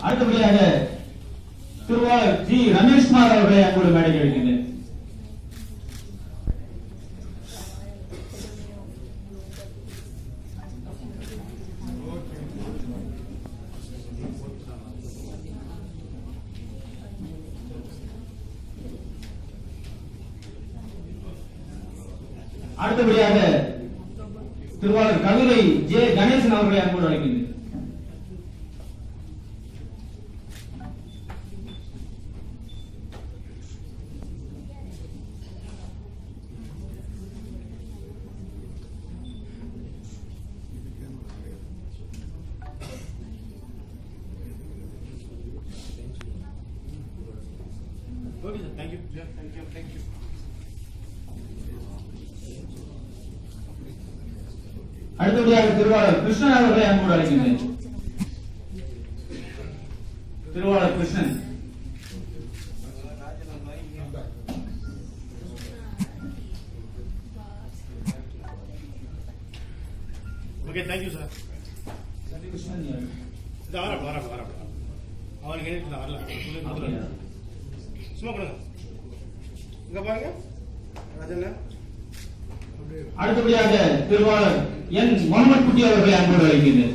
அடுத்தபடியாக திருவாளர் ஜி ரமேஷ்குமார் அவர்களை அன்போடு மேடைக்கு அழைக்கின்றேன் அடுத்தபடியாக திருவாளர் கவிதை ஜே கணேசன் அவர்களை அன்போடு அழைக்கின்றேன் Okay, sir. Thank you. Yeah, thank you. Thank you. அடுத்தபடியாக திருவாளர் கிருஷ்ணன் அவர்களை அன்போடு அழைக்கின்றேன் திருவாளர் Krishnan Okay, thank you, sir. Krishnan யாரு? இந்த வரப்ப வரப்ப வரப்ப அவனுக்கு எழுதி வரல அப்படியா? சும்மா கொடுங்க இங்க பாருங்க ராஜண்ணா அடுத்தபடியாக திருவாளர் என் முகமது குட்டி அவர்களை அன்போடு அழைக்கின்றேன்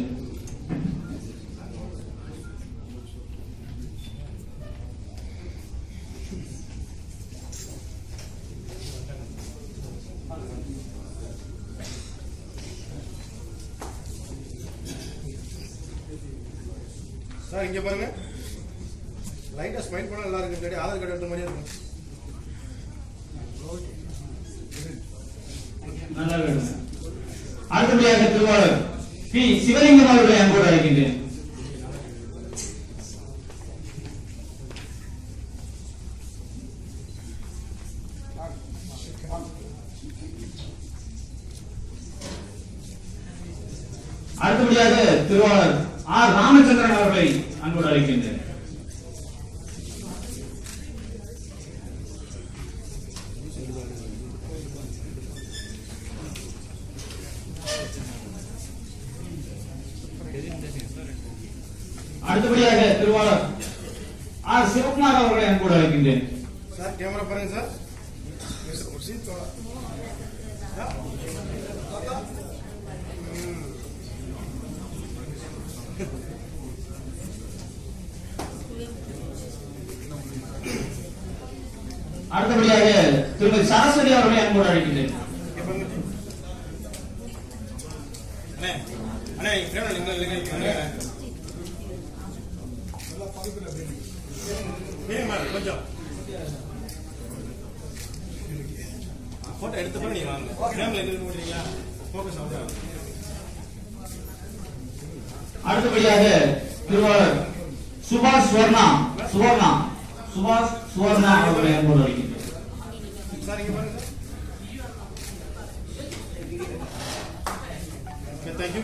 சார் இங்க பாருங்க லைட்டா ஸ்மைல் பண்ணா நல்லா இருக்கு இல்லாட்டி ஆதார் கார்டு எடுத்த மாதிரியே இருக்கும் நல்லா வேணும் அடுத்தபடியாக திருவாளர் பி சிவலிங்கம் அவர்களை அன்போடு அழைக்கின்றேன் அடுத்தபடியாக திருவாளர் ஆர் ராமச்சந்திரன் அவர்களை அன்போடு அழைக்கின்றேன் அடுத்தபடியாக திருவாளர் ஆர் சிவகுமார் அவர்களை அன்போடு அழைக்கின்றேன் சார் கேமரா பாருங்க சார் ஒரு சீட் தோட அடுத்தபடியாக திருமதி சரஸ்வதி அவர்களை அன்போடு அழைக்கின்றேன் இங்க பாருங்க அண்ணே அண்ணே இங்க கேமரா இல்லைங்க இல்லைங்க அண்ணே வேணுமா கொஞ்சம் போட்டோ எடுத்த பிறகு நீங்க வாங்க கேமரா எங்க இருக்கு போட்டீங்களா ஃபோக்கஸ் ஆகுது அடுத்தபடியாக திருவாளர் சுபாஷ் சுவர்ணா சுவர்ணா சுபாஷ் சுவர்ணா அவர்களை அன்போடு அழைக்கின்றேன் சார் இங்க பாருங்க சார் தேங்க்யூ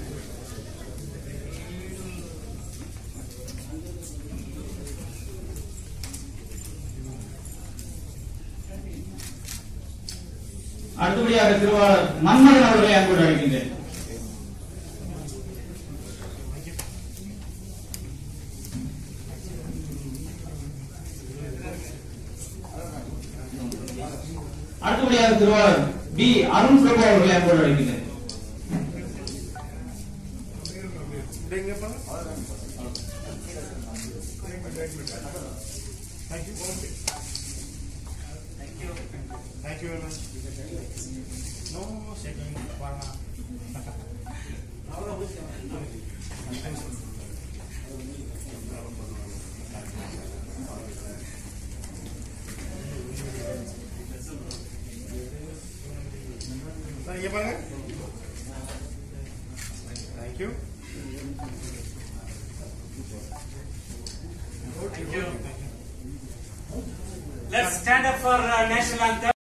அடுத்தபடியாக திருவாளர் மன்மதன் அவர்களை அன்போடு அழைக்கின்றேன் அடுத்தபடியாக திருவாளர் பி அருண் பிரபு அவர்களை அன்போடு அழைக்கின்றேன் இப்படி இங்க பாருங்க thank you thank you very much no second வாங்க சார் இங்க பாருங்க thank you Let's stand up for uh, national anthem.